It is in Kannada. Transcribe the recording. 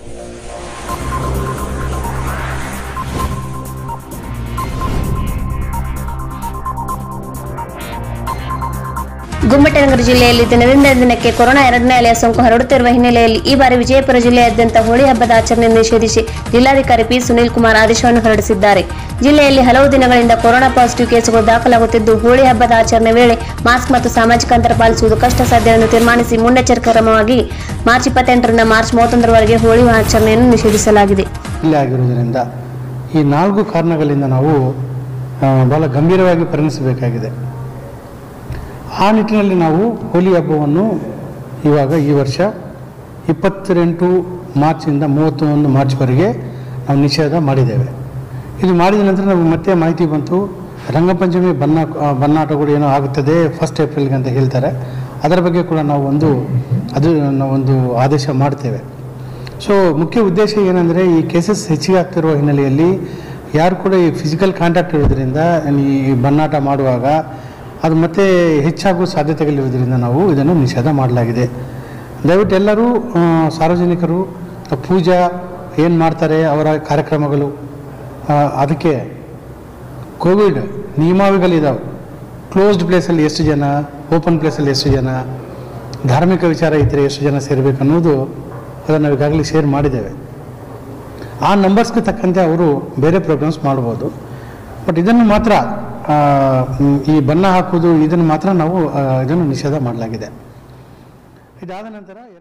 ಗುಮ್ಮಟನಗರ ಜಿಲ್ಲೆಯಲ್ಲಿ ದಿನದಿಂದ ದಿನಕ್ಕೆ ಕೊರೋನಾ ಎರಡನೇ ಅಲೆಯ ಸೋಂಕು ಹರಡುತ್ತಿರುವ ಹಿನ್ನೆಲೆಯಲ್ಲಿ ಈ ಬಾರಿ ವಿಜಯಪುರ ಜಿಲ್ಲೆಯಾದ್ಯಂತ ಹೋಳಿ ಹಬ್ಬದ ಆಚರಣೆ ನಿಷೇಧಿಸಿ ಜಿಲ್ಲಾಧಿಕಾರಿ ಪಿ ಸುನೀಲ್ ಕುಮಾರ್ ಆದೇಶವನ್ನು ಹೊರಡಿಸಿದ್ದಾರೆ ಜಿಲ್ಲೆಯಲ್ಲಿ ಹಲವು ದಿನಗಳಿಂದ ಕೊರೋನಾ ಪಾಸಿಟಿವ್ ಕೇಸುಗಳು ದಾಖಲಾಗುತ್ತಿದ್ದು ಹೋಳಿ ಹಬ್ಬದ ಆಚರಣೆ ವೇಳೆ ಮಾಸ್ಕ್ ಮತ್ತು ಸಾಮಾಜಿಕ ಅಂತರ ಪಾಲಿಸುವುದು ಕಷ್ಟ ಸಾಧ್ಯ ಎಂದು ತೀರ್ಮಾನಿಸಿ ಮುನ್ನೆಚ್ಚರಿಕಾ ಕ್ರಮವಾಗಿ ಮಾರ್ಚ್ ಇಪ್ಪತ್ತೆಂಟರಿಂದ ಮಾರ್ಚ್ ಮೂವತ್ತೊಂದರವರೆಗೆ ಹೋಳಿ ಆಚರಣೆಯನ್ನು ನಿಷೇಧಿಸಲಾಗಿದೆ ಇಲ್ಲೇ ಆಗಿರುವುದರಿಂದ ಈ ನಾಲ್ಕು ಕಾರಣಗಳಿಂದ ನಾವು ಆ, ಬಹಳ ಗಂಭೀರವಾಗಿ ಪರಿಗಣಿಸಬೇಕಾಗಿದೆ ಆ ನಿಟ್ಟಿನಲ್ಲಿ ನಾವು ಹೋಲಿ ಹಬ್ಬವನ್ನು ಇವಾಗ ಈ ವರ್ಷ ಇಪ್ಪತ್ತೆಂಟು ಮಾರ್ಚಿಂದ ಮೂವತ್ತೊಂದು ಮಾರ್ಚ್ವರೆಗೆ ನಾವು ನಿಷೇಧ ಮಾಡಿದ್ದೇವೆ ಇದು ಮಾಡಿದ ನಂತರ ನಮಗೆ ಮತ್ತೆ ಮಾಹಿತಿ ಬಂತು ರಂಗಪಂಚಮಿ ಬನ್ನ ಆ, ಬನ್ನಾಟಗಳು ಏನೋ ಆಗುತ್ತದೆ ಫಸ್ಟ್ ಏಪ್ರಿಲ್ಗೆ ಅಂತ ಹೇಳ್ತಾರೆ ಅದರ ಬಗ್ಗೆ ಕೂಡ ನಾವು ಒಂದು ಅದು ನಾವು ಒಂದು ಆದೇಶ ಮಾಡ್ತೇವೆ ಸೊ ಮುಖ್ಯ ಉದ್ದೇಶ ಏನಂದರೆ ಈ ಕೇಸಸ್ ಹೆಚ್ಚಿಗೆ ಆಗ್ತಿರುವ ಹಿನ್ನೆಲೆಯಲ್ಲಿ ಯಾರು ಕೂಡ ಈ ಫಿಸಿಕಲ್ ಕಾಂಟ್ಯಾಕ್ಟ್ ಇರೋದ್ರಿಂದ ಈ ಬನ್ನಾಟ ಮಾಡುವಾಗ ಅದು ಮತ್ತೆ ಹೆಚ್ಚಾಗುವ ಸಾಧ್ಯತೆಗಳಿರೋದ್ರಿಂದ ನಾವು ಇದನ್ನು ನಿಷೇಧ ಮಾಡಲಾಗಿದೆ ದಯವಿಟ್ಟು ಎಲ್ಲರೂ ಆ, ಸಾರ್ವಜನಿಕರು ಪೂಜಾ ಏನು ಮಾಡ್ತಾರೆ ಅವರ ಕಾರ್ಯಕ್ರಮಗಳು ಆ, ಅದಕ್ಕೆ ಕೋವಿಡ್ ನಿಯಮಾವಳಿಗಳಿದ್ದಾವೆ ಕ್ಲೋಸ್ಡ್ ಪ್ಲೇಸಲ್ಲಿ ಎಷ್ಟು ಜನ ಓಪನ್ ಪ್ಲೇಸಲ್ಲಿ ಎಷ್ಟು ಜನ ಧಾರ್ಮಿಕ ವಿಚಾರ ಇದ್ದರೆ ಎಷ್ಟು ಜನ ಸೇರಬೇಕು ಅನ್ನೋದು ಅದನ್ನು ನಾವು ಈಗಾಗಲೇ ಶೇರ್ ಮಾಡಿದ್ದೇವೆ ಆ ನಂಬರ್ಸ್ಗೆ ತಕ್ಕಂತೆ ಅವರು ಬೇರೆ ಪ್ರೋಗ್ರಾಮ್ಸ್ ಮಾಡ್ಬೋದು ಬಟ್ ಇದನ್ನು ಮಾತ್ರ ಆ, ಮ್, ಈ ಬಣ್ಣ ಹಾಕೋದು ಇದನ್ನು ಮಾತ್ರ ನಾವು ಆ, ಇದನ್ನು ನಿಷೇಧ ಮಾಡಲಾಗಿದೆ ಇದಾದ ನಂತರ